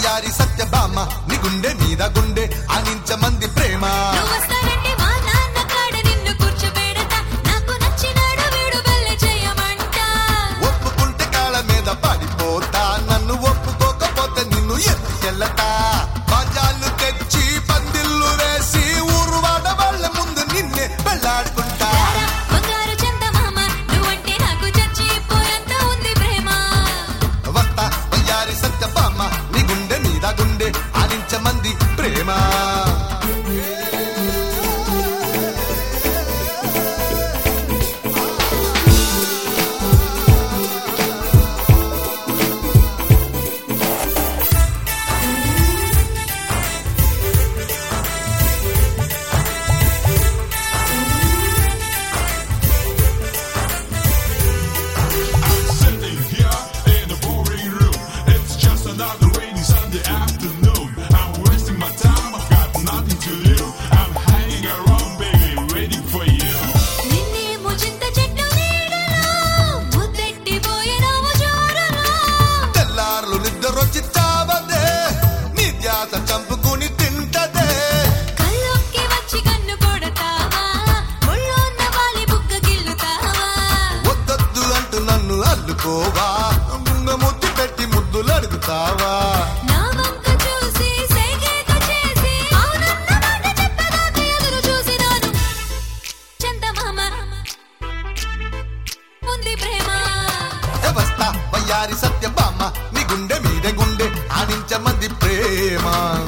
వయ్యారి సత్యభామ నీ గుండె మీద గుండె అనించ మంది ప్రేమ నువ్వు వస్తానంటే మా నాన్న కాడ నిన్ను కూర్చోబెడతా నాకు నచ్చినాడు వీడు బెల్ల చేయమంట ఒప్పుకుంటే కాళ్ళ మీద పడిపోతా నన్ను ఒప్పుకోకపోతే నిన్ను ఎత్తుకెళ్ళతా బాజాలు తెచ్చి పందిళ్ళు వేసి ఊరు వాడ వాళ్ళ ముందు నిన్నే వెళ్ళాడుకుంటా రారా బంగారు చందమామ నువ్వంటే నాకు చచ్చిపోయేంత ఉంది ప్రేమ వస్తా వయ్యారి సత్యభామ నీ గుండె మీద గుండె అనించ మంది ప్రేమ Sitting here in a boring room. It's just another rainy Sunday afternoon. I'm wasting my time, I've got nothing to do. I'm hanging around, baby, waiting for you. నిన్నేమో చింత చెట్టు నీడలో ముద్దెట్టిపోయినావు జోరులో తెల్లార్లు నిద్రొచ్చి చావదే నీ ధ్యాస చంపుకుని తింటదే కళ్ళొక్కి వచ్చి కన్ను కొడతావా ఒళ్ళోన్న వాలి బుగ్గ గిల్లుతావా వద్దొద్దు అంటూ నన్ను అల్లుకోవా ముంగ ముద్దు పెట్టి ముద్దులు అడుగుతావా నా వంక చూసి సైగేత చేసి అవునన్న మాట చెప్పేదాకా ఎదురు చూసినాను చందమామ ఉంది ప్రేమ వ్యవస్థ వయ్యారి సత్యభామ నీ గుండె మీద గుండె ఆనించ మంది ప్రేమ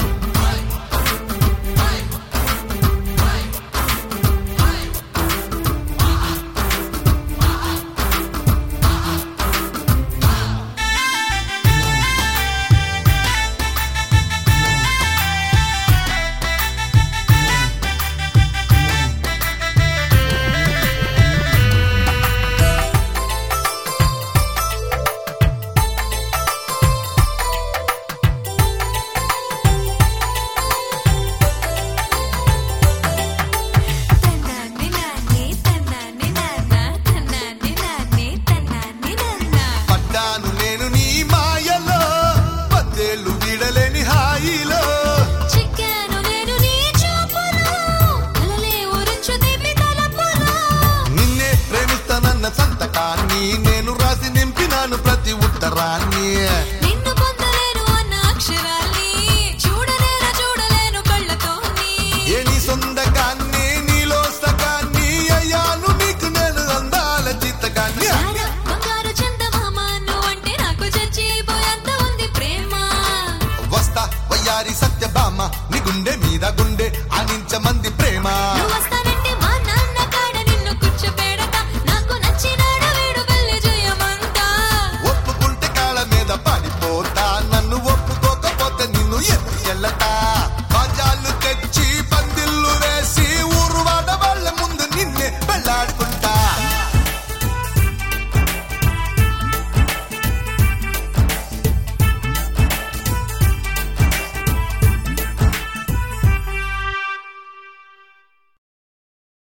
తన్నాని నాని తన్నాని నాన్న తన్నాని నాని తన్నాని నాన్న పడ్డాను నేను నీ మాయలో పద్దేళ్ళు వీడలేని హాయిలో చిక్కాను నేను నీ చూపులో కలలే ఊరించు తీపి తలపులో నిన్నే ప్రేమిస్తానన్న సంతకాన్ని నేను రాసి నింపినాను ప్రతి ఉత్తరాన్ని నిన్ను పొందలేను అన్న అక్షరాల్ని చూడలేను చూడలేను కళ్ళతోని ఏ నీ సొంతకాన్ని నీలో సగాన్ని అయ్యాను నీకు నేను అందాల చిత్తగాన్ని రారా బంగారు చందమామ నువ్వంటే నాకు చచ్చిపోయేంత ఉంది ప్రేమ వస్తా వయ్యారి సత్యభామ నీ గుండె మీద గుండె ఆనించ మంది